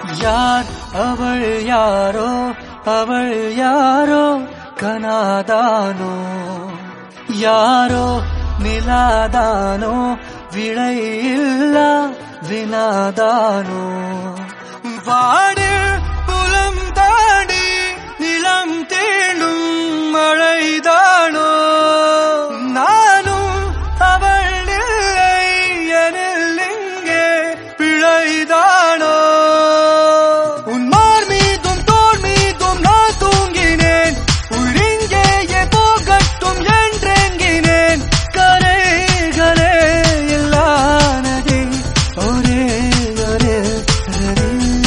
யார் அவள் யாரோ அவள் யாரோ கனாதானோ யாரோ நிலாதானோ விடையில்லா வினாதானோ வாடு புலம் தாடி நிலம் தேடும் மழைதானோ நானும் அவள் இல்லை எனில் இங்கே பிழைதானோ உன் மார் மீதும் தோல் மீதும் நான் தூங்கினேன் உள்ளிங்கேயே போகட்டும் என்றெங்கினேன் கரைகளே இல்லானதே ஒரே ஒரே ஒரே.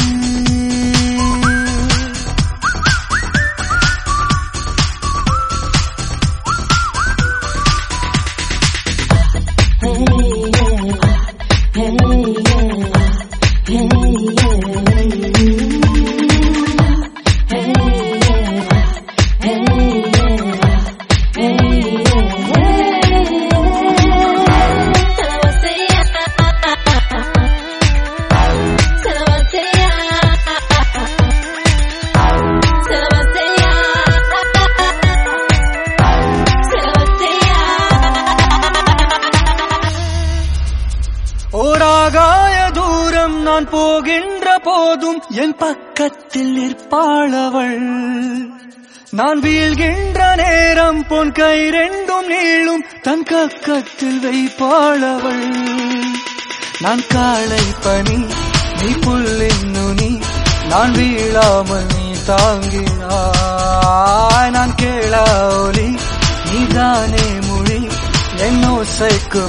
ஓராகாய தூரம் நான் போகின்ற போதும் என் பக்கத்தில் நிற்பாளவள் நான் வீழ்கின்ற நேரம் பொன் கை ரெண்டும் நீளும் தன் கக்கத்தில் வைப்பாளவள் நான் காளை பனி நீ புல்லின் நுனி நான் வீழாமல் நீ தாங்கினாய் நான் கேளா ஒலி நீதானே மொழி என் ஓசைக்கு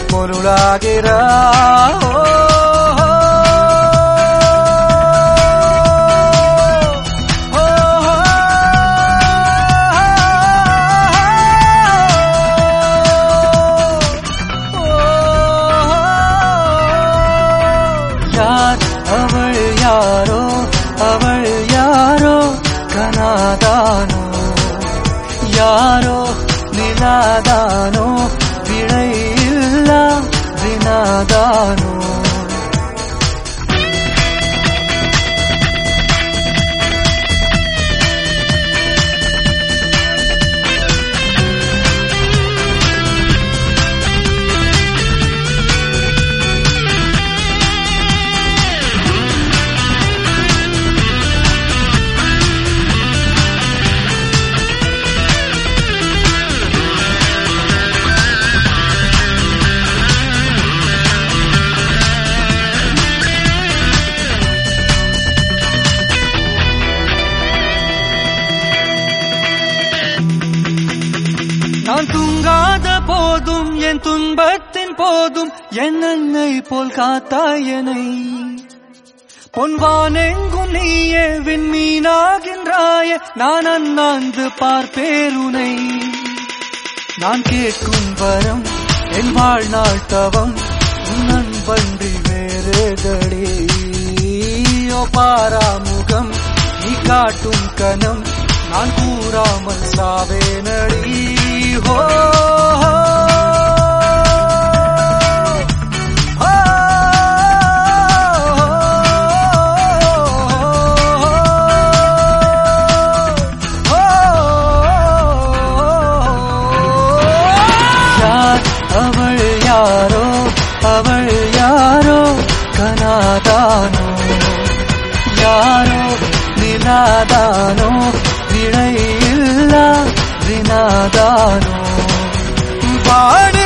பொருளாகிறாய் யார் அவள் யாரோ அவள் யாரோ கனாதானோ யாரோ நிலாதானோ விடையில்லா வினாதானோ நான் தூங்காத போதும் என் துன்பத்தின் போதும் என் அன்னை போல் காத்தாயனை பொன்வானெங்கும் நீயே விண்மீனாகின்றாய நான் அண்ணாந்து பார்ப்பேருனை நான் கேட்கும் வரம் என் வாழ்நாள் தவம் உன் அன்பன்றி வேறுதடி ஓ பாராமுகம் நீ காட்டும் கனம் நான் கூறாமல் சாவேனடி ஹோ யார் அவள் யாரோ அவள் யாரோ கனாதானோ யாரோ நிலாதானோ விடையில்லா வினாதானோ வாடு